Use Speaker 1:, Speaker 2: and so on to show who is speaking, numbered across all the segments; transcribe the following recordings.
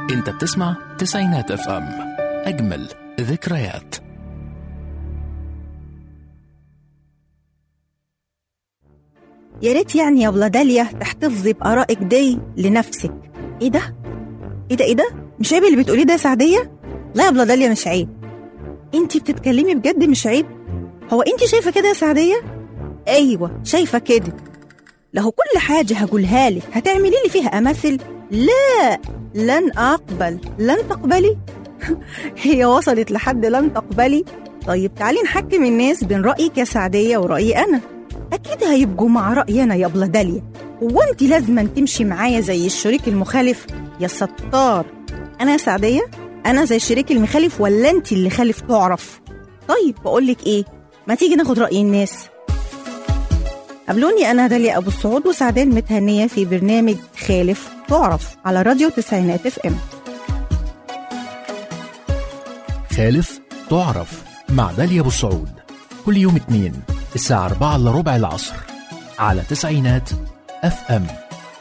Speaker 1: انت بتسمع تسعينات اف ام اجمل ذكريات
Speaker 2: يا ريت يعني يا ابله داليا تحتفظي بارائك دي لنفسك ايه ده ايه ده ايه ده مش عيب اللي بتقوليه ده يا سعديه لا يا ابله داليا مش عيب انتي بتتكلمي بجد مش عيب هو انتي شايفه كده يا سعديه ايوه شايفه كده له كل حاجه هقولها لك هتعملي لي فيها اماثل لا لن اقبل لن تقبلي هي وصلت لحد لن تقبلي طيب تعالي نحكم الناس بين رايك يا سعديه ورايي انا اكيد هيبقوا مع رايي انا يا ابله داليا هو انت لازما تمشي معايا زي الشريك المخالف يا ستار انا يا سعديه انا زي الشريك المخالف ولا انت اللي خالف تعرف طيب بقول لك ايه ما تيجي ناخد راي الناس قابلوني انا داليا ابو السعود وسعديه المتهنيه في برنامج خالف تعرف على راديو تسعينات اف ام
Speaker 1: خالف تعرف مع داليا ابو السعود كل يوم اثنين الساعة 4 الا ربع العصر على تسعينات اف ام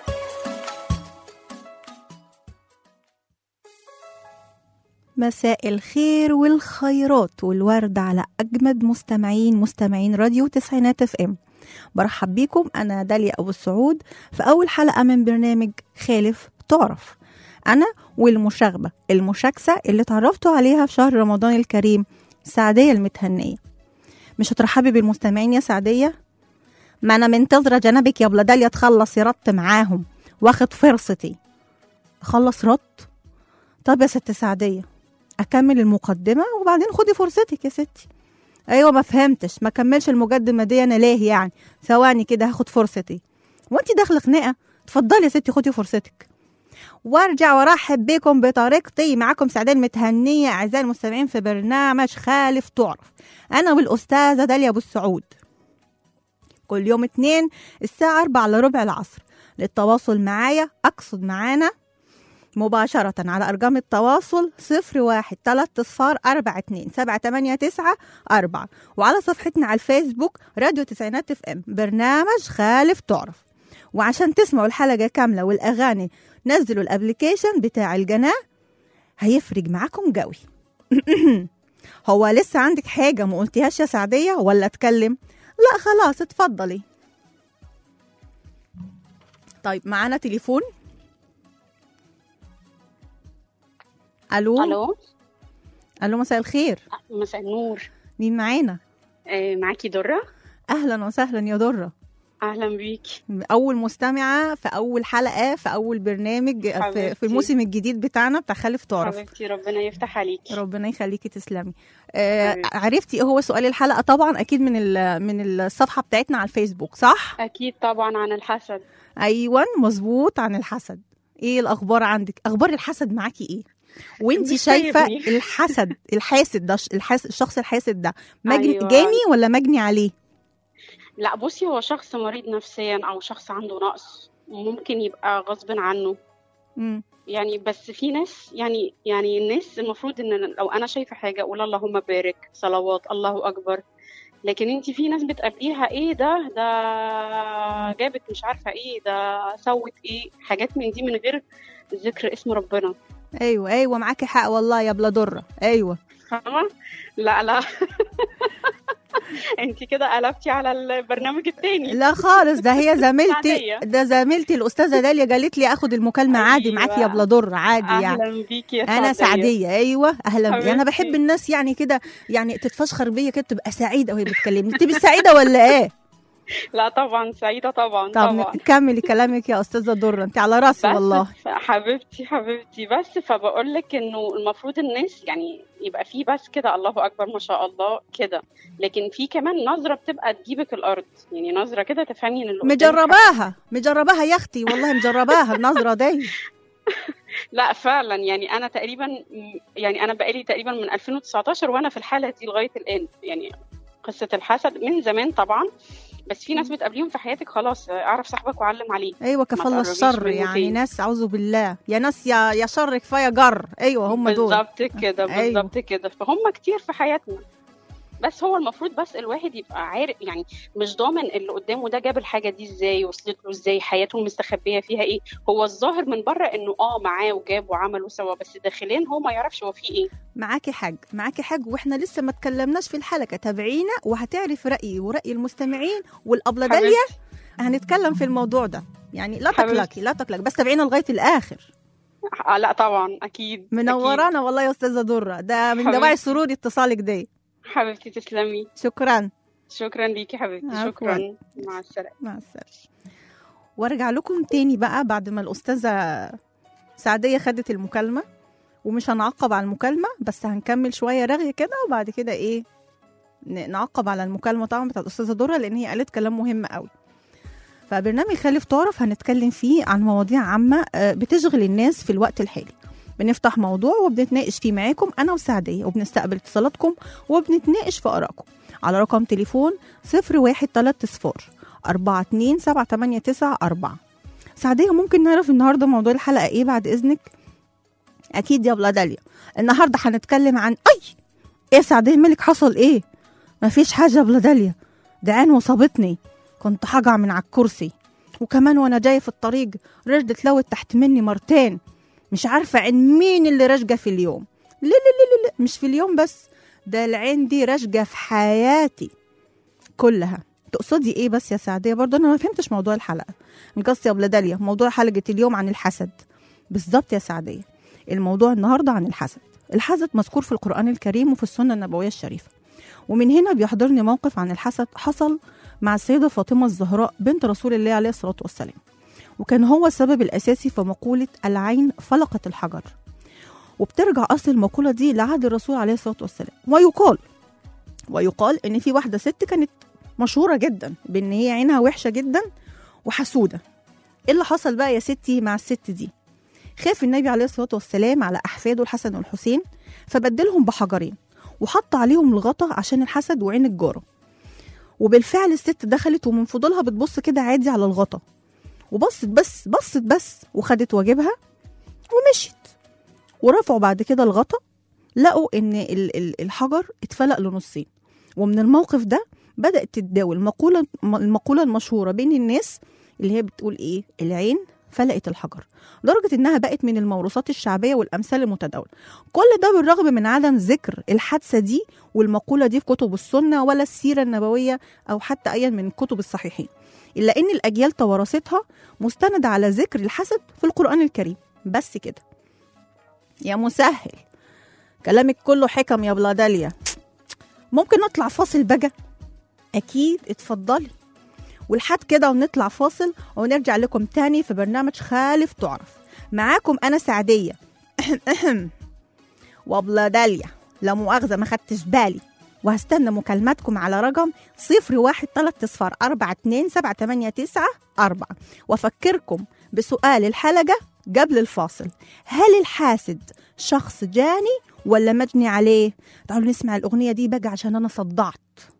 Speaker 2: مساء الخير والخيرات والورد على أجمد مستمعين مستمعين راديو تسعينات اف ام برحب بيكم أنا داليا أبو السعود في أول حلقة من برنامج خالف تعرف أنا والمشاغبة المشاكسة اللي اتعرفتوا عليها في شهر رمضان الكريم سعدية المتهنية مش هترحبي بالمستمعين يا سعدية؟ ما أنا منتظرة جنبك يا أبلة داليا تخلص رط معاهم واخد فرصتي أخلص رط؟ طب يا ست سعدية أكمل المقدمة وبعدين خدي فرصتك يا ستي أيوة ما فهمتش ما كملش المقدمة دي أنا ليه يعني ثواني كده هاخد فرصتي وانت داخلة خناقة اتفضلي يا ستي خدي فرصتك وارجع وارحب بكم بطريقتي معاكم سعدان متهنية أعزائي المستمعين في برنامج خالف تعرف أنا والأستاذة داليا أبو السعود كل يوم اتنين الساعة أربعة إلا ربع العصر للتواصل معايا أقصد معانا مباشرة على أرقام التواصل صفر واحد تلات صفار أربعة اتنين سبعة تمانية تسعة أربعة وعلى صفحتنا على الفيسبوك راديو تسعينات اف ام برنامج خالف تعرف وعشان تسمعوا الحلقة كاملة والأغاني نزلوا الابليكيشن بتاع القناة هيفرق معاكم قوي هو لسه عندك حاجة ما قلتيهاش يا سعدية ولا اتكلم لا خلاص اتفضلي طيب معانا تليفون الو
Speaker 3: الو
Speaker 2: الو مساء الخير
Speaker 3: مساء النور
Speaker 2: مين معانا
Speaker 3: آه، معاكي دره
Speaker 2: اهلا وسهلا يا دره
Speaker 3: اهلا بيكي
Speaker 2: اول مستمعه في اول حلقه في اول برنامج في, في
Speaker 3: حبيبتي.
Speaker 2: الموسم الجديد بتاعنا بتاع خالف تعرف
Speaker 3: حبيبتي ربنا يفتح عليكي
Speaker 2: ربنا يخليكي تسلمي آه
Speaker 3: حبيبتي.
Speaker 2: عرفتي ايه هو سؤال الحلقه طبعا اكيد من ال- من الصفحه بتاعتنا على الفيسبوك صح
Speaker 3: اكيد طبعا عن الحسد
Speaker 2: ايوه مظبوط عن الحسد ايه الاخبار عندك اخبار الحسد معاكي ايه وانتي
Speaker 3: مش
Speaker 2: شايفه
Speaker 3: سايبني.
Speaker 2: الحسد الحاسد ده الحاس الشخص الحاسد ده مجني
Speaker 3: أيوة.
Speaker 2: جاني ولا مجني عليه
Speaker 3: لا بصي هو شخص مريض نفسيا او شخص عنده نقص ممكن يبقى غصب عنه
Speaker 2: مم.
Speaker 3: يعني بس في ناس يعني يعني الناس المفروض ان لو انا شايفه حاجه اقول اللهم بارك صلوات الله اكبر لكن انت في ناس بتقابليها ايه ده ده جابت مش عارفه ايه ده سوت ايه حاجات من دي من غير ذكر اسم ربنا
Speaker 2: ايوه ايوه معاكي حق والله يا بلا دره ايوه
Speaker 3: فاهمة؟ لا لا انت كده قلبتي على البرنامج التاني
Speaker 2: لا خالص ده هي زميلتي
Speaker 3: سعدية.
Speaker 2: ده زميلتي الاستاذه داليا قالت لي اخد المكالمه عادي
Speaker 3: أيوة.
Speaker 2: معاكي يا بلا دره عادي يعني
Speaker 3: اهلا بيكي يا
Speaker 2: انا سعديه ايوه اهلا بي. انا
Speaker 3: حبيبتي.
Speaker 2: بحب الناس يعني كده يعني تتفشخر بيا كده تبقى سعيده وهي بتكلمني تبقي سعيده ولا ايه
Speaker 3: لا طبعا سعيده طبعا
Speaker 2: طب
Speaker 3: طبعا
Speaker 2: كملي كلامك يا استاذه دره انت على راسي
Speaker 3: بس
Speaker 2: والله
Speaker 3: ف- حبيبتي حبيبتي بس فبقول لك انه المفروض الناس يعني يبقى في بس كده الله اكبر ما شاء الله كده لكن في كمان نظره بتبقى تجيبك الارض يعني نظره كده تفهمي ان اللي قدامك
Speaker 2: مجرباها مجرباها يا اختي والله مجرباها النظره دي
Speaker 3: لا فعلا يعني انا تقريبا يعني انا بقالي تقريبا من 2019 وانا في الحاله دي لغايه الان يعني قصه الحسد من زمان طبعا بس في ناس بتقابليهم في حياتك خلاص اعرف صاحبك وعلم عليه
Speaker 2: ايوه كفى الله
Speaker 3: تقربيش
Speaker 2: الشر
Speaker 3: منه
Speaker 2: يعني
Speaker 3: تاني.
Speaker 2: ناس اعوذ بالله يا ناس يا يا شر كفايه جر ايوه هم دول
Speaker 3: بالظبط كده
Speaker 2: أيوة.
Speaker 3: بالظبط كده فهم كتير في حياتنا بس هو المفروض بس الواحد يبقى عارف يعني مش ضامن اللي قدامه ده جاب الحاجه دي ازاي وصلت له ازاي حياته المستخبيه فيها ايه هو الظاهر من بره انه اه معاه وجاب وعمل وسوى بس داخليا هو ما يعرفش هو فيه ايه
Speaker 2: معاكي حاج معاكي حاج واحنا لسه ما اتكلمناش في الحلقه تابعينا وهتعرف رايي وراي المستمعين والابله داليا
Speaker 3: حبيبتي.
Speaker 2: هنتكلم في الموضوع ده يعني لا
Speaker 3: حبيبتي.
Speaker 2: تقلقي لا تقلقي بس تابعينا لغايه الاخر
Speaker 3: آه لا طبعا اكيد أكيد.
Speaker 2: منورانا والله يا استاذه دره ده من
Speaker 3: حبيبتي.
Speaker 2: دواعي سروري اتصالك دي
Speaker 3: حبيبتي تسلمي
Speaker 2: شكرا
Speaker 3: شكرا ليكي حبيبتي
Speaker 2: عفواً.
Speaker 3: شكرا مع السلامه
Speaker 2: مع السلامه وارجع لكم تاني بقى بعد ما الاستاذه سعديه خدت المكالمه ومش هنعقب على المكالمه بس هنكمل شويه رغي كده وبعد كده ايه ن- نعقب على المكالمه طبعا بتاعت الاستاذه دره لان هي قالت كلام مهم قوي فبرنامج خالف تعرف هنتكلم فيه عن مواضيع عامه آه، بتشغل الناس في الوقت الحالي بنفتح موضوع وبنتناقش فيه معاكم انا وسعديه وبنستقبل اتصالاتكم وبنتناقش في ارائكم على رقم تليفون 0130 42789 سعدية ممكن نعرف النهارده موضوع الحلقة ايه بعد اذنك؟ اكيد يا بلا داليا النهارده هنتكلم عن اي ايه يا سعدية مالك حصل ايه؟ مفيش حاجة يا بلا داليا ده عين وصابتني كنت هقع من على الكرسي وكمان وانا جاية في الطريق رجلي اتلوت تحت مني مرتين مش عارفة عين مين اللي راشقة في اليوم لا لا لا لا لا مش في اليوم بس ده العين دي راشقة في حياتي كلها تقصدي ايه بس يا سعديه برضه انا ما فهمتش موضوع الحلقه القصه يا بلاداليا موضوع حلقه اليوم عن الحسد بالظبط يا سعديه الموضوع النهارده عن الحسد الحسد مذكور في القران الكريم وفي السنه النبويه الشريفه ومن هنا بيحضرني موقف عن الحسد حصل مع السيده فاطمه الزهراء بنت رسول الله عليه الصلاه والسلام وكان هو السبب الاساسي في مقوله العين فلقت الحجر وبترجع اصل المقوله دي لعهد الرسول عليه الصلاه والسلام ويقال ويقال ان في واحده ست كانت مشهوره جدا بان هي عينها وحشه جدا وحسوده ايه اللي حصل بقى يا ستي مع الست دي خاف النبي عليه الصلاه والسلام على احفاده الحسن والحسين فبدلهم بحجرين وحط عليهم الغطا عشان الحسد وعين الجاره وبالفعل الست دخلت ومن فضولها بتبص كده عادي على الغطا وبصت بس بصت بس وخدت واجبها ومشيت ورفعوا بعد كده الغطا لقوا ان ال- ال- الحجر اتفلق لنصين ومن الموقف ده بدأت تتداول المقولة المقولة المشهورة بين الناس اللي هي بتقول إيه العين فلقت الحجر لدرجة إنها بقت من الموروثات الشعبية والأمثال المتداولة كل ده بالرغم من عدم ذكر الحادثة دي والمقولة دي في كتب السنة ولا السيرة النبوية أو حتى أي من كتب الصحيحين إلا إن الأجيال توارثتها مستندة على ذكر الحسد في القرآن الكريم بس كده يا مسهل كلامك كله حكم يا بلاداليا ممكن نطلع فاصل بقى اكيد اتفضلي ولحد كده ونطلع فاصل ونرجع لكم تاني في برنامج خالف تعرف معاكم انا سعديه وابلا داليا لا مؤاخذه ما خدتش بالي وهستنى مكالماتكم على رقم 013 وافكركم بسؤال الحلقه قبل الفاصل هل الحاسد شخص جاني ولا مجني عليه تعالوا نسمع الاغنيه دي بقى عشان انا صدعت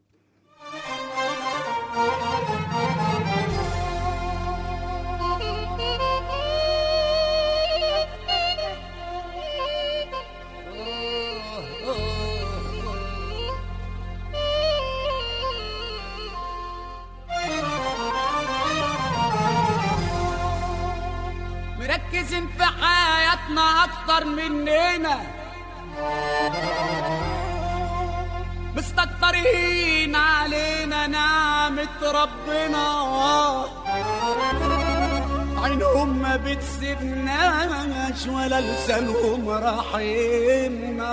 Speaker 4: مركزين في حياتنا اكتر مننا مستكترين علينا نعمة ربنا عينهم ما بتسيبناش ولا لسانهم راحمنا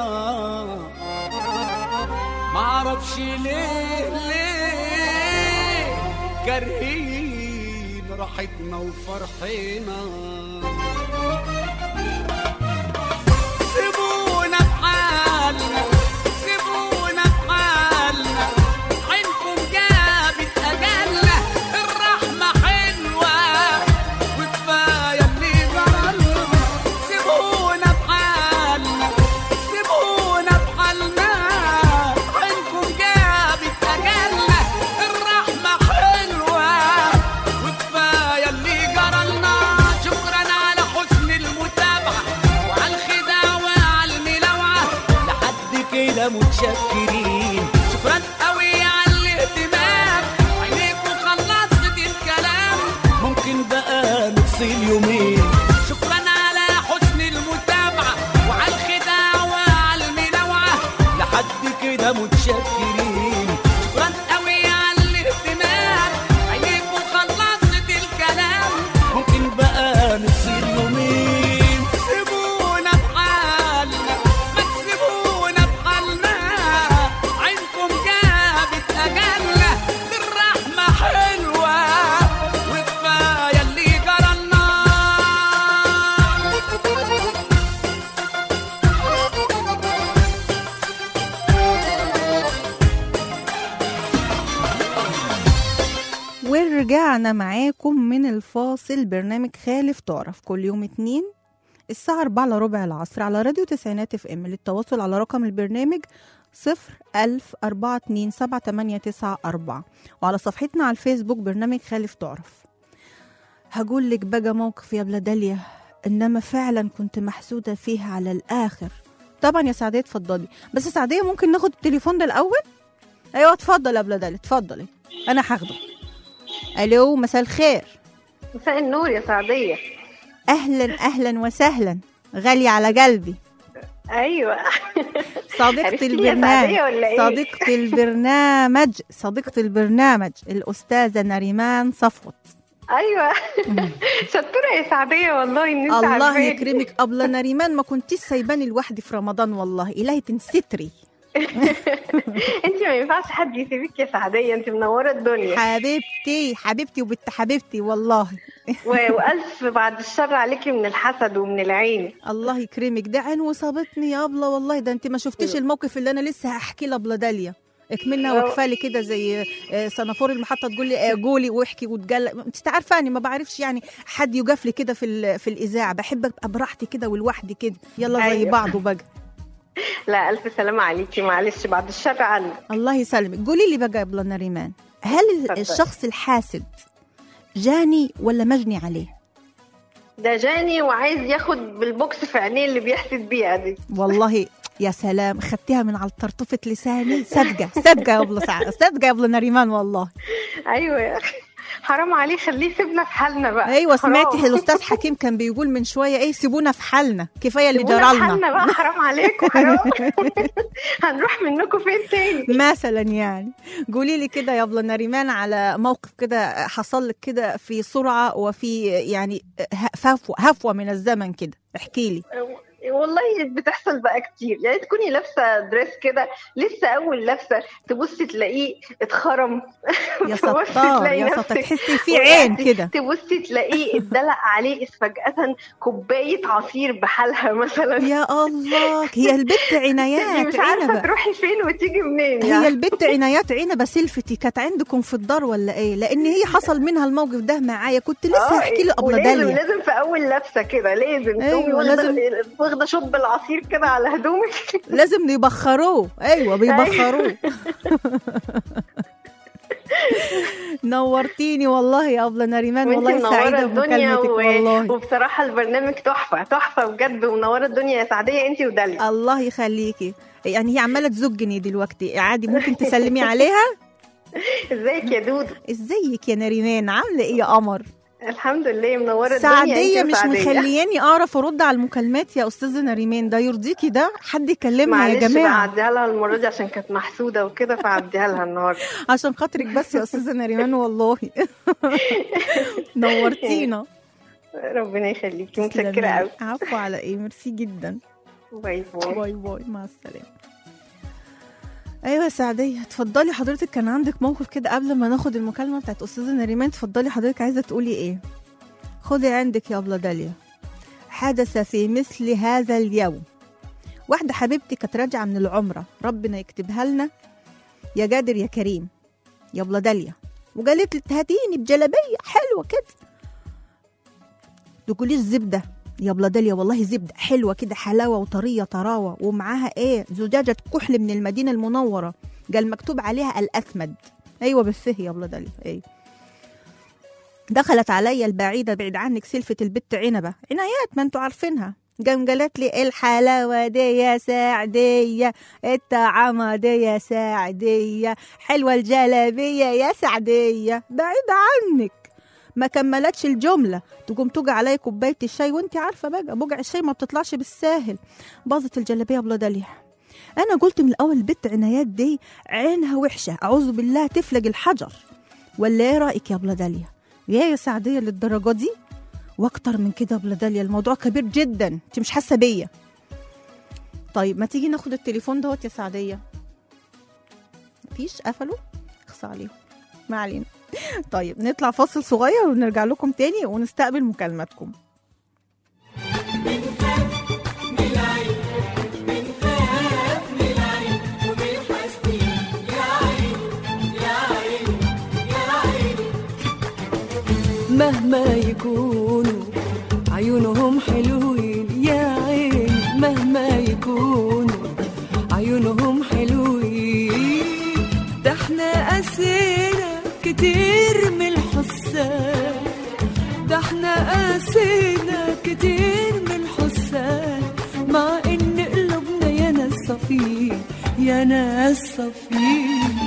Speaker 4: معرفش ليه ليه كارهين راحتنا وفرحنا سيبونا بحالنا سيبونا بحالنا عينكم جابت أجلنا الرحمة حلوة وكفاية اللي جرالنا سيبونا بحالنا سيبونا بحالنا عينكم جابت أجلنا الرحمة حلوة وكفاية اللي جرالنا شكرا على حسن المتابعة وعلى الخداع وعلى الملاوعة لحد كده متشكرين شكرا
Speaker 5: اليومين
Speaker 4: شكرا على حسن المتابعة وعلى الخداع وعلى المنوعة
Speaker 5: لحد كده متشكرين
Speaker 4: شكرا قوي على الاهتمام عينيك وخلصت الكلام
Speaker 5: ممكن بقى نفصل يومين
Speaker 4: سيبونا بحالنا ما تسيبونا بحالنا عينكم جابت أجلنا دي الرحمة حلوة وكفاية اللي جرالنا
Speaker 2: ورجعنا معاكم من الفاصل برنامج خالف تعرف كل يوم اتنين الساعة أربعة إلا ربع العصر على راديو تسعينات اف ام للتواصل على رقم البرنامج صفر ألف أربعة اتنين سبعة تمانية تسعة أربعة وعلى صفحتنا على الفيسبوك برنامج خالف تعرف هقول لك بقى موقف يا بلاداليا إنما فعلا كنت محسودة فيها على الآخر طبعا يا سعدية اتفضلي بس يا سعدية ممكن ناخد التليفون ده الأول أيوة اتفضل يا بلاداليا اتفضلي أنا هاخده الو مساء الخير
Speaker 6: مساء النور يا سعدية
Speaker 2: اهلا اهلا وسهلا غالية على قلبي
Speaker 6: ايوه
Speaker 2: صديقة
Speaker 6: عرفتي يا
Speaker 2: البرنامج
Speaker 6: سعدية ولا ايه؟
Speaker 2: صديقة البرنامج صديقة البرنامج الأستاذة نريمان صفوت
Speaker 6: ايوه شطورة يا سعدية والله ان انت
Speaker 2: الله
Speaker 6: عارفاني.
Speaker 2: يكرمك أبلة نريمان ما كنتيش سايباني لوحدي في رمضان والله إلهي تنستري
Speaker 6: انت ما ينفعش حد يسيبك يا سعدية انت منورة الدنيا
Speaker 2: حبيبتي حبيبتي وبنت حبيبتي والله
Speaker 6: و... والف بعد الشر عليكي من الحسد ومن العين
Speaker 2: الله يكرمك ده عين وصابتني يا أبلة والله ده أنت ما شفتيش الموقف اللي أنا لسه هحكي لأبلة داليا اكملنا
Speaker 6: أه.
Speaker 2: وكفالي كده زي آه، صنافور المحطه تقول لي آه، قولي واحكي وتجل انت عارفاني ما بعرفش يعني حد يقف لي كده في ال- في الاذاعه بحب ابقى براحتي كده ولوحدي كده يلا زي
Speaker 6: أيوة.
Speaker 2: بعض بقى
Speaker 6: لا الف سلامة عليكي معلش بعد الشر عنك
Speaker 2: الله يسلمك قولي لي بقى يا بلا نريمان هل
Speaker 6: اتفضل.
Speaker 2: الشخص الحاسد جاني ولا مجني عليه
Speaker 6: ده جاني وعايز ياخد بالبوكس في عينيه اللي بيحسد بيها دي
Speaker 2: والله يا سلام خدتيها من على طرطفة لساني صدقة صدقة يا ابله سع... صدقة يا ابله نريمان والله
Speaker 6: ايوه يا اخي حرام عليه خليه يسيبنا في حالنا بقى
Speaker 2: ايوه
Speaker 6: حرام.
Speaker 2: سمعتي الاستاذ حكيم كان بيقول من شويه ايه سيبونا في حالنا كفايه اللي
Speaker 6: سيبونا في
Speaker 2: جرالنا
Speaker 6: حالنا بقى حرام عليكم حرام هنروح منكم فين تاني
Speaker 2: مثلا يعني قولي لي كده يا ابله نريمان على موقف كده حصل لك كده في سرعه وفي يعني هفوه هفوه من الزمن كده احكي لي
Speaker 6: والله بتحصل بقى كتير يعني تكوني لابسه دريس كده لسه اول لابسه تبصي تلاقيه اتخرم
Speaker 2: يا
Speaker 6: تبصي
Speaker 2: ستار
Speaker 6: تلاقي
Speaker 2: يا ستار
Speaker 6: نفسك
Speaker 2: تحسي في عين
Speaker 6: وقعتي،
Speaker 2: كده
Speaker 6: تبصي تلاقيه اتدلق عليه إذ فجأة كوباية عصير بحالها مثلا
Speaker 2: يا الله هي البت
Speaker 6: تبقي
Speaker 2: عنايات
Speaker 6: مش عارفة
Speaker 2: عنبه
Speaker 6: تروحي فين وتيجي منين
Speaker 2: هي
Speaker 6: يعني
Speaker 2: البت عنايات عنبه سلفتي كانت عندكم في الدار ولا ايه لان هي حصل منها الموقف ده معايا كنت لسه
Speaker 6: آه،
Speaker 2: هحكي له ابله
Speaker 6: ولازم
Speaker 2: داليا
Speaker 6: لازم في اول لابسه كده لازم
Speaker 2: أيوة،
Speaker 6: تقومي واخده
Speaker 2: لازم.
Speaker 6: واخده شوب العصير كده على هدومك
Speaker 2: لازم يبخروه ايوه بيبخروه نورتيني والله يا ابله نريمان
Speaker 6: وانتي
Speaker 2: والله سعيده
Speaker 6: منوره الدنيا
Speaker 2: بمكالمتك والله
Speaker 6: وبصراحه البرنامج تحفه تحفه بجد ومنوره الدنيا يا سعديه انت وداليا
Speaker 2: الله يخليكي يعني هي عماله تزجني دلوقتي عادي ممكن تسلمي عليها
Speaker 6: ازيك يا دودو
Speaker 2: ازيك يا نريمان عامله ايه يا قمر
Speaker 6: الحمد لله منوره الدنيا
Speaker 2: سعديه
Speaker 6: انت
Speaker 2: مش
Speaker 6: وسعدية.
Speaker 2: مخلياني اعرف ارد على المكالمات يا استاذه نريمان ده يرضيكي ده حد يكلمها يا
Speaker 6: معلش بقى
Speaker 2: جماعه
Speaker 6: عديها لها المره دي عشان كانت محسوده وكده فعديها لها النهارده
Speaker 2: عشان خاطرك بس يا استاذه نريمان والله نورتينا
Speaker 6: ربنا يخليكي متشكره قوي
Speaker 2: عفو على ايه ميرسي جدا
Speaker 6: باي باي
Speaker 2: باي باي مع السلامه ايوه يا سعديه اتفضلي حضرتك كان عندك موقف كده قبل ما ناخد المكالمه بتاعت استاذه نريمان اتفضلي حضرتك عايزه تقولي ايه خدي عندك يا ابله داليا حدث في مثل هذا اليوم واحده حبيبتي كانت راجعه من العمره ربنا يكتبها لنا يا قادر يا كريم يا ابله داليا وقالت لي هاتيني بجلابيه حلوه كده تقوليش زبده يا ابله داليا والله زبده حلوه كده حلاوه وطريه طراوه ومعاها ايه زجاجه كحل من المدينه المنوره قال مكتوب عليها الاسمد ايوه بالفه يا ابله داليا ايه دخلت عليا البعيده بعيد عنك سلفه البت عنبه عنايات ما انتوا عارفينها قام قالت لي الحلاوه دي يا سعديه الطعامه دي يا سعديه حلوه الجلابيه يا سعديه بعيد عنك ما كملتش الجمله تقوم توجع عليا كوبايه الشاي وانت عارفه بقى بوجع الشاي ما بتطلعش بالساهل باظت الجلابيه يا بلا داليا انا قلت من الاول البت عنايات دي عينها وحشه اعوذ بالله تفلق الحجر ولا ايه رايك يا بلا داليا يا يا سعديه للدرجه دي واكتر من كده يا بلا داليا الموضوع كبير جدا انت مش حاسه بيا طيب ما تيجي ناخد التليفون دوت يا سعديه مفيش قفلوا اخصى عليهم ما علينا طيب نطلع فاصل صغير ونرجع لكم تاني ونستقبل مكالماتكم
Speaker 7: مهما يكونوا عيونهم حلوين يا عيني مهما يكونوا عيونهم حلوين ده احنا قاسينا كتير من الحسان ده احنا قاسينا كتير من الحسان مع ان قلوبنا يا ناس صفين يا ناس صفين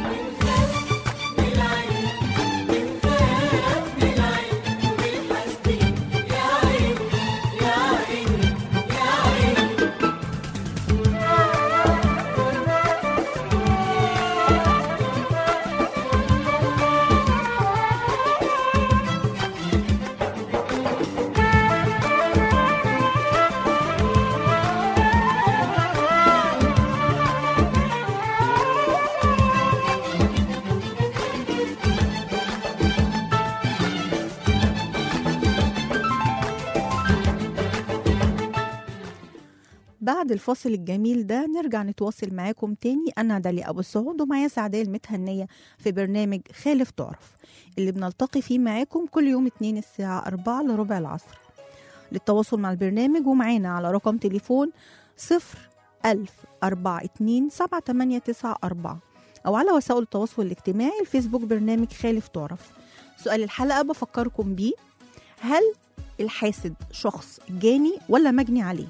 Speaker 2: بعد الفاصل الجميل ده نرجع نتواصل معاكم تاني أنا داليا أبو السعود ومعايا سعدية المتهنية في برنامج خالف تعرف اللي بنلتقي فيه معاكم كل يوم اتنين الساعة أربعة لربع العصر للتواصل مع البرنامج ومعانا على رقم تليفون صفر ألف أربعة اتنين سبعة تمانية تسعة أربعة أو على وسائل التواصل الاجتماعي الفيسبوك برنامج خالف تعرف سؤال الحلقة بفكركم بيه هل الحاسد شخص جاني ولا مجني عليه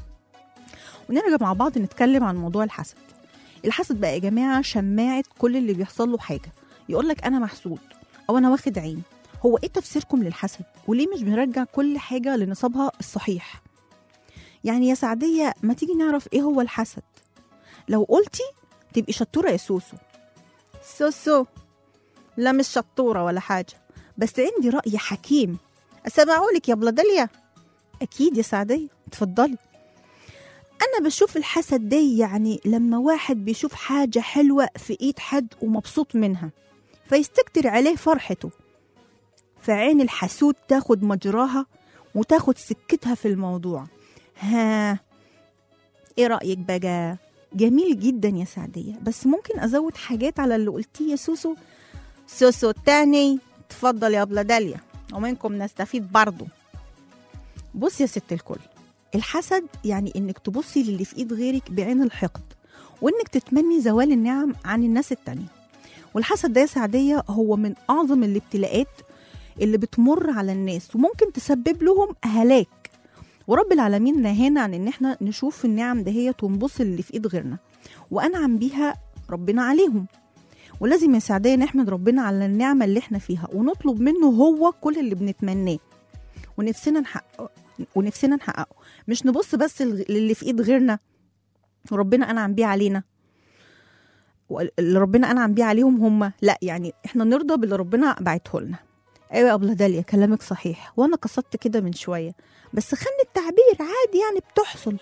Speaker 2: ونرجع مع بعض نتكلم عن موضوع الحسد الحسد بقى يا جماعة شماعة كل اللي بيحصل له حاجة يقولك أنا محسود أو أنا واخد عين هو إيه تفسيركم للحسد وليه مش بنرجع كل حاجة لنصابها الصحيح يعني يا سعدية ما تيجي نعرف إيه هو الحسد لو قلتي تبقي شطورة يا سوسو سوسو لا مش شطورة ولا حاجة بس عندي رأي حكيم أسمعهولك يا بلادليا أكيد يا سعدية اتفضلي أنا بشوف الحسد ده يعني لما واحد بيشوف حاجة حلوة في إيد حد ومبسوط منها فيستكتر عليه فرحته فعين الحسود تاخد مجراها وتاخد سكتها في الموضوع ها ايه رأيك بقى جميل جدا يا سعدية بس ممكن أزود حاجات على اللي قلتيه يا سوسو سوسو التاني تفضل يا أبلة داليا ومنكم نستفيد برضو بص يا ست الكل الحسد يعني انك تبصي للي في ايد غيرك بعين الحقد وانك تتمني زوال النعم عن الناس التانية والحسد ده يا سعدية هو من أعظم الابتلاءات اللي بتمر على الناس وممكن تسبب لهم هلاك ورب العالمين نهانا عن ان احنا نشوف النعم دهيت ونبص للي في ايد غيرنا وانعم بيها ربنا عليهم ولازم يا سعدية نحمد ربنا على النعمة اللي احنا فيها ونطلب منه هو كل اللي بنتمناه ونفسنا نحققه ونفسنا نحققه مش نبص بس للي في ايد غيرنا وربنا انعم بيه علينا اللي ربنا انعم بيه عليهم هم لا يعني احنا نرضى باللي ربنا بعته لنا ايوه يا ابله داليا كلامك صحيح وانا قصدت كده من شويه بس خلي التعبير عادي يعني بتحصل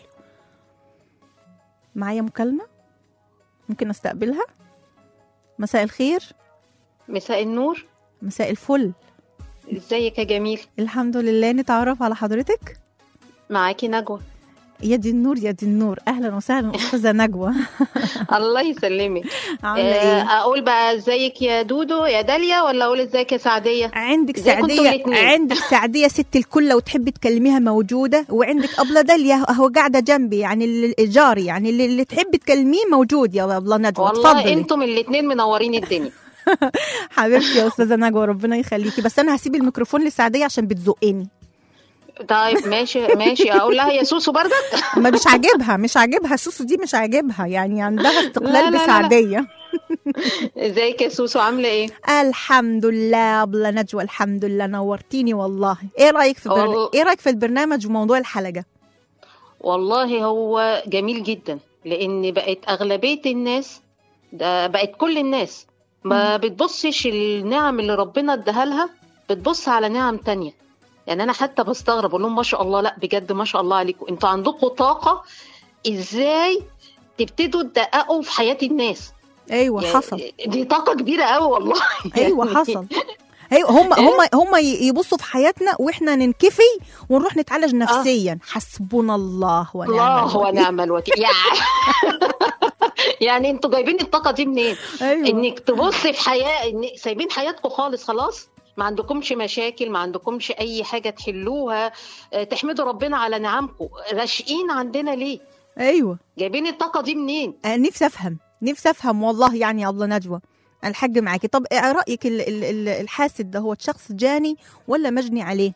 Speaker 2: معايا مكالمه ممكن استقبلها مساء الخير
Speaker 6: مساء النور
Speaker 2: مساء الفل
Speaker 6: ازيك يا جميل
Speaker 2: الحمد لله نتعرف على حضرتك
Speaker 6: معاكي نجوى
Speaker 2: يا دي النور يا دي النور اهلا وسهلا استاذه نجوى
Speaker 6: الله يسلمك
Speaker 2: عامله
Speaker 6: آه،
Speaker 2: ايه
Speaker 6: اقول بقى ازيك يا دودو يا داليا ولا اقول ازيك يا سعديه
Speaker 2: عندك
Speaker 6: ازيكم انتوا
Speaker 2: سعديه
Speaker 6: الاتنين؟
Speaker 2: عندك سعديه ست الكل لو تحبي تكلميها موجوده وعندك ابله داليا هو قاعده جنبي يعني ال- الجاري يعني اللي, اللي تحبي تكلميه موجود يا ابله نجوى
Speaker 6: والله
Speaker 2: اتفضلي
Speaker 6: انتم الاثنين منورين الدنيا
Speaker 2: حبيبتي يا استاذه نجوى ربنا يخليكي بس انا هسيب الميكروفون لسعديه عشان بتزقني
Speaker 8: طيب ماشي ماشي اقول لها يا سوسو برضك
Speaker 2: ما مش عاجبها مش عاجبها سوسو دي مش عاجبها يعني عندها
Speaker 8: لا، لا،
Speaker 2: استقلال
Speaker 8: لا.
Speaker 2: بسعديه
Speaker 8: ازيك يا سوسو عامله ايه
Speaker 2: الحمد لله ابله نجوى الحمد لله نورتيني والله ايه رايك في برن...
Speaker 8: والله-
Speaker 2: ايه رايك في البرنامج وموضوع الحلقه
Speaker 8: والله هو جميل جدا لان بقت اغلبيه الناس ده بقت كل الناس ما بتبصش النعم اللي ربنا اداها لها بتبص على نعم تانية يعني انا حتى بستغرب اقول لهم ما شاء الله لا بجد ما شاء الله عليكم انتوا عندكم طاقه ازاي تبتدوا تدققوا في حياه الناس
Speaker 2: ايوه
Speaker 8: يعني
Speaker 2: حصل
Speaker 8: دي طاقه كبيره قوي والله
Speaker 2: ايوه
Speaker 8: يعني
Speaker 2: حصل ايوه هم هم هم يبصوا في حياتنا واحنا ننكفي ونروح نتعالج نفسيا حسبنا الله ونعم
Speaker 8: الله
Speaker 2: الوكيل.
Speaker 8: ونعم الوكيل يعني يعني انتوا جايبين الطاقه دي منين؟
Speaker 2: ايوه
Speaker 8: انك تبص في حياه ان سايبين حياتكم خالص خلاص ما عندكمش مشاكل ما عندكمش اي حاجه تحلوها آه، تحمدوا ربنا على نعمكم راشقين عندنا ليه
Speaker 2: ايوه
Speaker 8: جايبين الطاقه دي منين
Speaker 2: أنا نفسي افهم نفسي افهم والله يعني يا ابله نجوى الحق معاكي طب ايه رايك ال- ال- ال- الحاسد ده هو شخص جاني ولا مجني عليه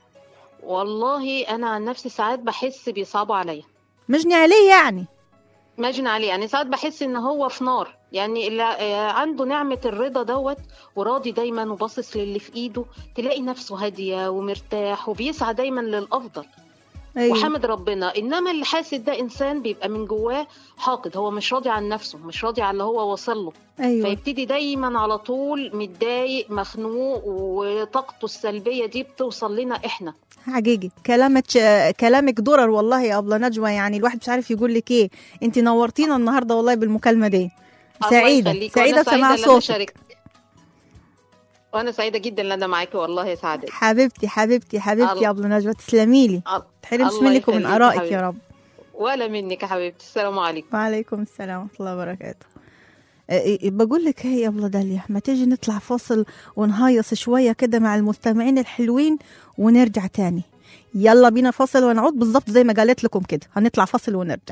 Speaker 8: والله انا عن نفسي ساعات بحس بيصعبوا عليا
Speaker 2: مجني عليه يعني
Speaker 8: مجني عليه يعني ساعات بحس ان هو في نار يعني اللي آه، عنده نعمة الرضا دوت وراضي دايما وباصص للي في ايده تلاقي نفسه هادية ومرتاح وبيسعى دايما للأفضل
Speaker 2: ايوه
Speaker 8: وحمد ربنا انما اللي حاسد ده انسان بيبقى من جواه حاقد هو مش راضي عن نفسه مش راضي على اللي هو وصل له
Speaker 2: ايوه
Speaker 8: فيبتدي دايما على طول متضايق مخنوق وطاقته السلبيه دي بتوصل لنا احنا
Speaker 2: حقيقي كلامك كلامك درر والله يا ابله نجوى يعني الواحد مش عارف يقول لك ايه انت نورتينا النهارده والله بالمكالمه دي
Speaker 8: الله
Speaker 2: سعيده
Speaker 8: يخليك.
Speaker 2: سعيده
Speaker 8: وأنا
Speaker 2: بسماع
Speaker 8: إن أنا
Speaker 2: صوتك
Speaker 8: شاركت. وانا سعيده جدا ان انا معاكي والله يا سعاده
Speaker 2: حبيبتي حبيبتي حبيبتي
Speaker 8: الله-
Speaker 2: يا ابله نجوى تسلمي لي تحرمش
Speaker 8: الله
Speaker 2: منك ومن
Speaker 8: يخليكي
Speaker 2: ارائك
Speaker 8: حبيبتي.
Speaker 2: يا رب
Speaker 8: ولا منك يا حبيبتي السلام عليكم
Speaker 2: وعليكم السلام ورحمه الله وبركاته إيه، إيه، بقول لك هي يا ابله داليا ما تيجي نطلع فاصل ونهيص شويه كده مع المستمعين الحلوين ونرجع تاني يلا بينا فاصل ونعود بالظبط زي ما قالت لكم كده هنطلع فاصل ونرجع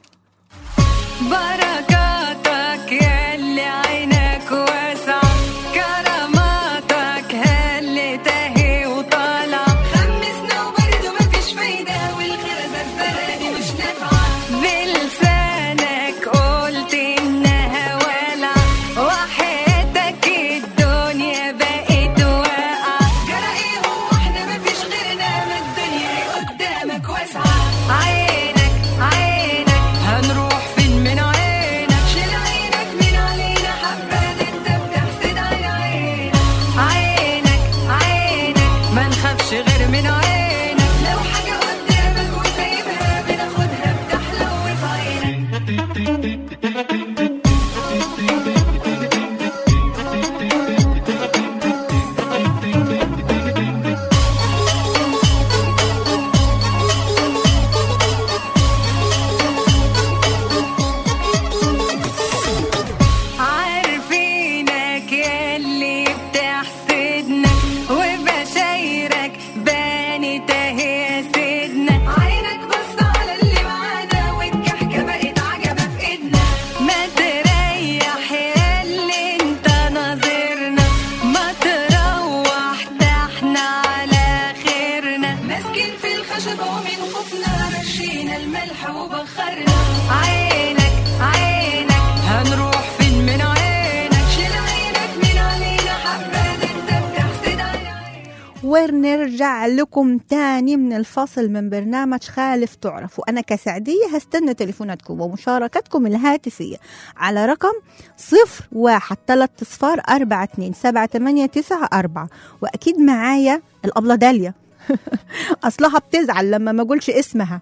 Speaker 7: بركاتك يلي عينك واسعة كراماتك هاللي تاهي وطالع خمسنا وبرضه مفيش فايدة والخرزة الزرقاء دي مش نافعة بلسانك قلت إنها والعة وحياتك الدنيا بقت واقعة جرى إيه هو إحنا مفيش غيرنا ما الدنيا قدامك واسعة عينك عينك هنروح فين من عينك شيل عينك من علينا حبان انت بتحسد على عينك عينك عينك ما نخافش غير من عينك لو حاجة قدامك وسايبها بناخدها بتحلو في عينك عارفينك يلي بتحسدنا وبشايرك بانت اهي سيدنا عينك بص على اللي معانا والكحكة بقت عجبة في ايدنا ما تريح يلي انت ناظرنا ما تروح ده احنا على خيرنا ماسكين في الخشب ومن خوفنا مشينا الملح وبخرنا عينك عينك هنروح فين من عينك شيل عينك من علينا حبان انت بتحسد على
Speaker 2: ونرجع لكم تاني من الفصل من برنامج خالف تعرف وأنا كسعدية هستنى تليفوناتكم ومشاركتكم الهاتفية على رقم صفر واحد تلات صفار أربعة اتنين سبعة تمانية تسعة أربعة وأكيد معايا الأبلة داليا أصلها بتزعل لما ما أقولش اسمها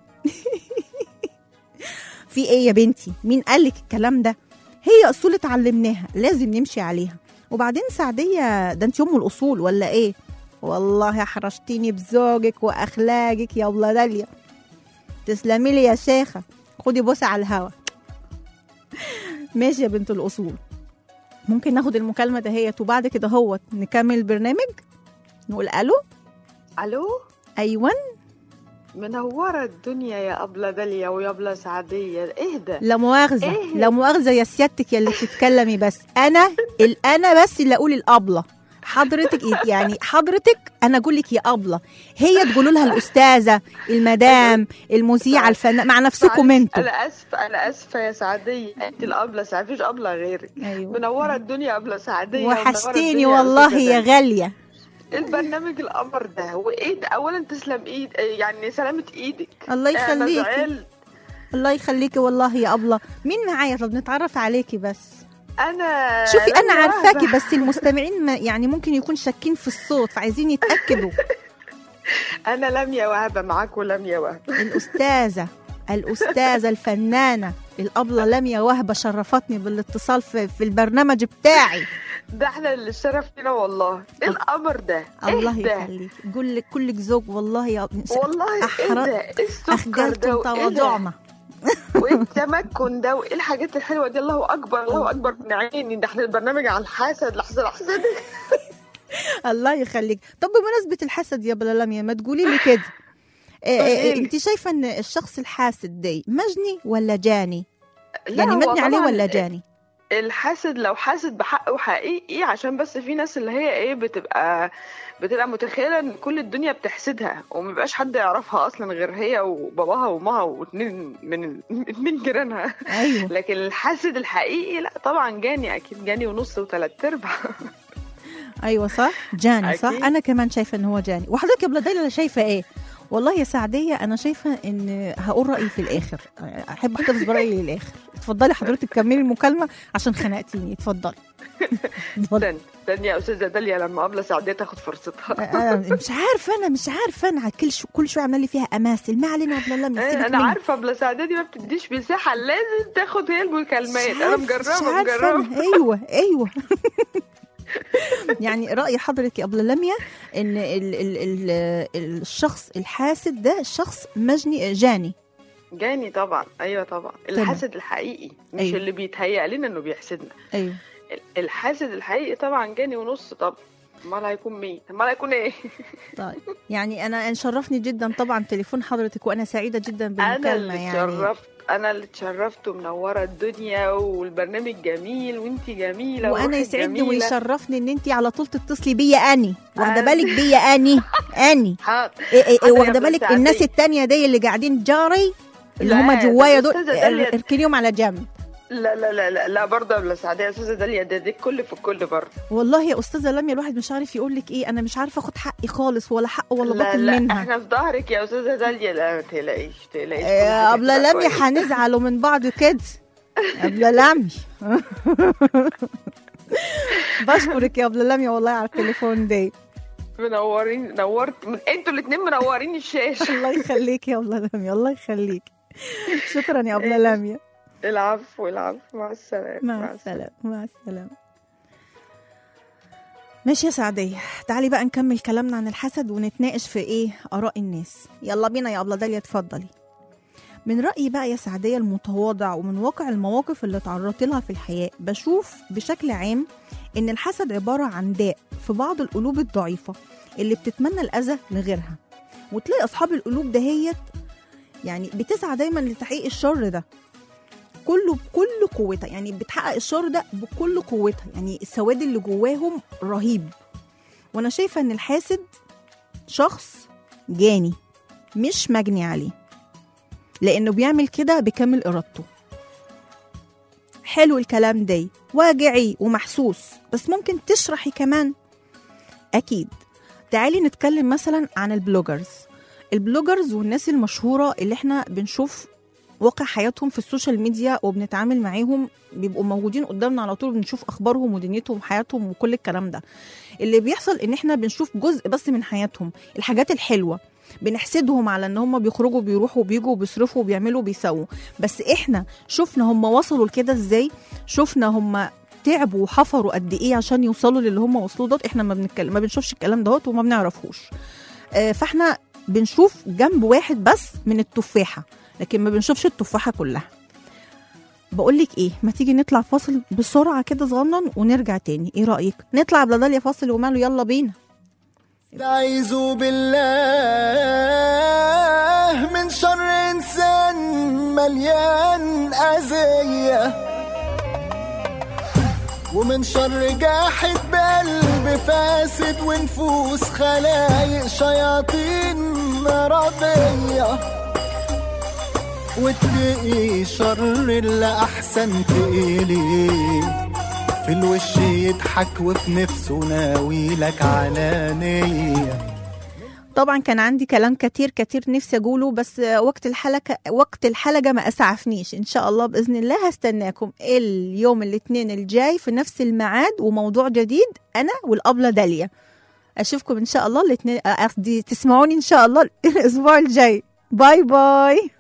Speaker 2: في إيه يا بنتي مين قالك الكلام ده هي أصول اتعلمناها لازم نمشي عليها وبعدين سعدية ده انت أم الأصول ولا إيه والله حرشتيني بذوقك واخلاقك يا ابله داليا تسلمي لي يا شيخه خدي بوسه على الهوا ماشي يا بنت الاصول ممكن ناخد المكالمه دهيت وبعد كده هو نكمل البرنامج نقول الو
Speaker 9: الو
Speaker 2: ايوه
Speaker 9: منورة الدنيا يا أبلة داليا ويا أبلة سعدية اهدى
Speaker 2: لا مؤاخذه
Speaker 9: إيه؟
Speaker 2: لا مؤاخذه يا سيادتك يا اللي بتتكلمي بس انا الانا بس اللي اقول الابله حضرتك إيه؟ يعني حضرتك انا اقول لك يا ابله هي تقولوا لها الاستاذه المدام المذيعه الفنان مع نفسكم
Speaker 9: معلش،
Speaker 2: انتوا
Speaker 9: انا اسفه انا اسفه يا سعديه انت الابله سعديه مفيش ابله غيرك
Speaker 2: ايوه
Speaker 9: منوره الدنيا ابله سعديه ومنورة
Speaker 2: وحشتيني
Speaker 9: الدنيا
Speaker 2: والله
Speaker 9: أستاذة
Speaker 2: يا
Speaker 9: داليا.
Speaker 2: غاليه
Speaker 9: البرنامج القمر ده وايه ده اولا تسلم ايد يعني سلامه ايدك
Speaker 2: الله
Speaker 9: انا
Speaker 2: يخليكي
Speaker 9: زعلت
Speaker 2: الله يخليكي والله يا ابله مين معايا طب نتعرف عليكي بس
Speaker 9: انا
Speaker 2: شوفي انا
Speaker 9: لما
Speaker 2: عارفاكي
Speaker 9: وهبة.
Speaker 2: بس المستمعين ما يعني ممكن يكون شاكين في الصوت فعايزين يتاكدوا
Speaker 9: انا لميا وهبه معاك ولميا وهبه
Speaker 2: الاستاذه الاستاذه الفنانه الابله لميا وهبه شرفتني بالاتصال في, في البرنامج بتاعي
Speaker 9: ده احنا اللي الشرف لينا والله ايه القمر ده
Speaker 2: الله
Speaker 9: ايه ده
Speaker 2: يخليك قول لك كلك ذوق والله يا
Speaker 9: والله ايه
Speaker 2: أحرق-
Speaker 9: ده ايه السكر
Speaker 2: اخجلتم
Speaker 9: ده وايه ده
Speaker 2: تواضعنا
Speaker 9: وايه التمكن ده وايه الحاجات الحلوه دي الله اكبر الله اكبر من عيني ده احنا البرنامج على الحسد لحظه لحظه
Speaker 2: الله يخليك طب بمناسبه الحسد يا بلا لميا ما تقولي لي كده
Speaker 9: قوليلي.
Speaker 2: انت شايفه ان الشخص الحاسد ده مجني ولا جاني
Speaker 9: لا،
Speaker 2: يعني
Speaker 9: هو
Speaker 2: مبني عليه
Speaker 9: طبعاً
Speaker 2: ولا جاني
Speaker 9: الحاسد لو حاسد بحقه حقيقي عشان بس في ناس اللي هي ايه بتبقى بتبقى متخيله ان كل الدنيا بتحسدها ومبيبقاش حد يعرفها اصلا غير هي وباباها وامها واتنين من اتنين جيرانها
Speaker 2: ايوه
Speaker 9: لكن الحاسد الحقيقي لا طبعا جاني اكيد جاني ونص وثلاث ارباع
Speaker 2: ايوه صح جاني صح
Speaker 9: أكيد.
Speaker 2: انا كمان شايفه ان هو جاني وحضرتك يا بلاديلا شايفه ايه والله يا سعديه انا شايفه ان هقول رايي في الاخر احب احتفظ برايي للاخر اتفضلي حضرتك كملي المكالمه عشان خنقتيني اتفضلي اتفضلي.
Speaker 9: استنى استني يا استاذه داليا لما قبل سعديه تاخد فرصتها
Speaker 2: انا مش عارفه انا مش عارفه انا كل شو كل شويه عامله لي فيها اماثل ما علينا ولا لا
Speaker 9: إيه،
Speaker 2: سيبك
Speaker 9: انا
Speaker 2: مني.
Speaker 9: عارفه بلا سعديه دي ما بتديش مساحه لازم تاخد هي المكالمات
Speaker 2: مش
Speaker 9: انا
Speaker 2: عارفة- مش
Speaker 9: مجربه
Speaker 2: عارفة
Speaker 9: مجربه
Speaker 2: أنا. ايوه ايوه يعني راي حضرتك يا ابله لميا ان ال ال ال الشخص الحاسد ده شخص مجني جاني
Speaker 9: جاني طبعا ايوه طبعا الحاسد الحقيقي مش
Speaker 2: أيوة.
Speaker 9: اللي بيتهيأ لنا انه بيحسدنا
Speaker 2: ايوه
Speaker 9: ال- الحاسد الحقيقي طبعا جاني ونص طب امال هيكون مين امال هيكون ايه
Speaker 2: طيب يعني انا شرفني جدا طبعا تليفون حضرتك وانا سعيده جدا
Speaker 9: انا
Speaker 2: بالمكالمه
Speaker 9: اللي
Speaker 2: يعني
Speaker 9: اتشرفت انا اللي اتشرفت ومنوره الدنيا والبرنامج جميل وانتي جميله
Speaker 2: وانا
Speaker 9: وروحك
Speaker 2: يسعدني
Speaker 9: جميلة.
Speaker 2: ويشرفني ان انت على طول تتصلي بيا اني واخده
Speaker 9: أنا-
Speaker 2: بالك بيا اني اني
Speaker 9: حاضر
Speaker 2: إيه إيه
Speaker 9: حاضر يا
Speaker 2: واخده
Speaker 9: ابن
Speaker 2: بالك
Speaker 9: سعدية.
Speaker 2: الناس التانية دي اللي قاعدين جاري اللي
Speaker 9: لا،
Speaker 2: هم
Speaker 9: ده
Speaker 2: جوايا دول
Speaker 9: الأستاذة داليا-
Speaker 2: اركنيهم على جنب
Speaker 9: لا لا لا لا لا برضه يا سعديه يا استاذه داليا ده دي الكل في الكل برضه
Speaker 2: والله يا استاذه لميا الواحد مش عارف يقول لك ايه انا مش عارفه اخد حقي خالص ولا حق ولا
Speaker 9: لا
Speaker 2: باطل
Speaker 9: لا
Speaker 2: منها
Speaker 9: احنا في ظهرك يا استاذه داليا لا ما تقلقيش تقلقيش كل
Speaker 2: يا
Speaker 9: حاجة
Speaker 2: ابله
Speaker 9: هتبقى
Speaker 2: لميا
Speaker 9: كويس.
Speaker 2: هنزعلوا من بعض كده ابله لمي بشكرك يا ابله لميا والله على التليفون ده
Speaker 9: منورين نورت من... انتوا الاثنين منورين الشاشه
Speaker 2: الله يخليك يا ابله لميا الله يخليك شكرا يا ابله لميا
Speaker 9: العفو العفو مع السلامه
Speaker 2: مع السلامة مع السلامة ماشي يا سعدية تعالي بقى نكمل كلامنا عن الحسد ونتناقش في ايه آراء الناس يلا بينا يا أبلة داليا اتفضلي من رأيي بقى يا سعدية المتواضع ومن واقع المواقف اللي تعرضت لها في الحياة بشوف بشكل عام إن الحسد عبارة عن داء في بعض القلوب الضعيفة اللي بتتمنى الأذى لغيرها وتلاقي أصحاب القلوب دهيت يعني بتسعى دايما لتحقيق الشر ده كله بكل قوتها يعني بتحقق الشر ده بكل قوتها يعني السواد اللي جواهم رهيب وانا شايفه ان الحاسد شخص جاني مش مجني عليه لانه بيعمل كده بكامل ارادته حلو الكلام ده واجعي ومحسوس بس ممكن تشرحي كمان اكيد تعالي نتكلم مثلا عن البلوجرز البلوجرز والناس المشهوره اللي احنا بنشوف واقع حياتهم في السوشيال ميديا وبنتعامل معاهم بيبقوا موجودين قدامنا على طول بنشوف اخبارهم ودنيتهم وحياتهم وكل الكلام ده اللي بيحصل ان احنا بنشوف جزء بس من حياتهم الحاجات الحلوه بنحسدهم على ان هم بيخرجوا بيروحوا بيجوا بيصرفوا وبيعملوا وبيسووا بس احنا شفنا هم وصلوا لكده ازاي شفنا هم تعبوا وحفروا قد ايه عشان يوصلوا للي هم وصلوا دوت احنا ما بنتكلم ما بنشوفش الكلام دوت وما بنعرفوش آه، فاحنا بنشوف جنب واحد بس من التفاحه لكن ما بنشوفش التفاحه كلها بقول لك ايه ما تيجي نطلع فاصل بسرعه كده صغنن ونرجع تاني ايه رايك نطلع بلاداليا فاصل وماله يلا بينا
Speaker 5: استعيذوا بالله من شر انسان مليان اذيه ومن شر جاحد بقلب فاسد فاسد ونفوس خلايق شياطين مرضية وتلاقي شر اللي أحسن تقلي في الوش يضحك وفي نفسه ناويلك علانية
Speaker 2: طبعا كان عندي كلام كتير كتير نفسي اقوله بس وقت الحلقه وقت الحلقه ما اسعفنيش ان شاء الله باذن الله هستناكم اليوم الاثنين الجاي في نفس الميعاد وموضوع جديد انا والابله داليا اشوفكم ان شاء الله الاثنين قصدي تسمعوني ان شاء الله الاسبوع الجاي باي باي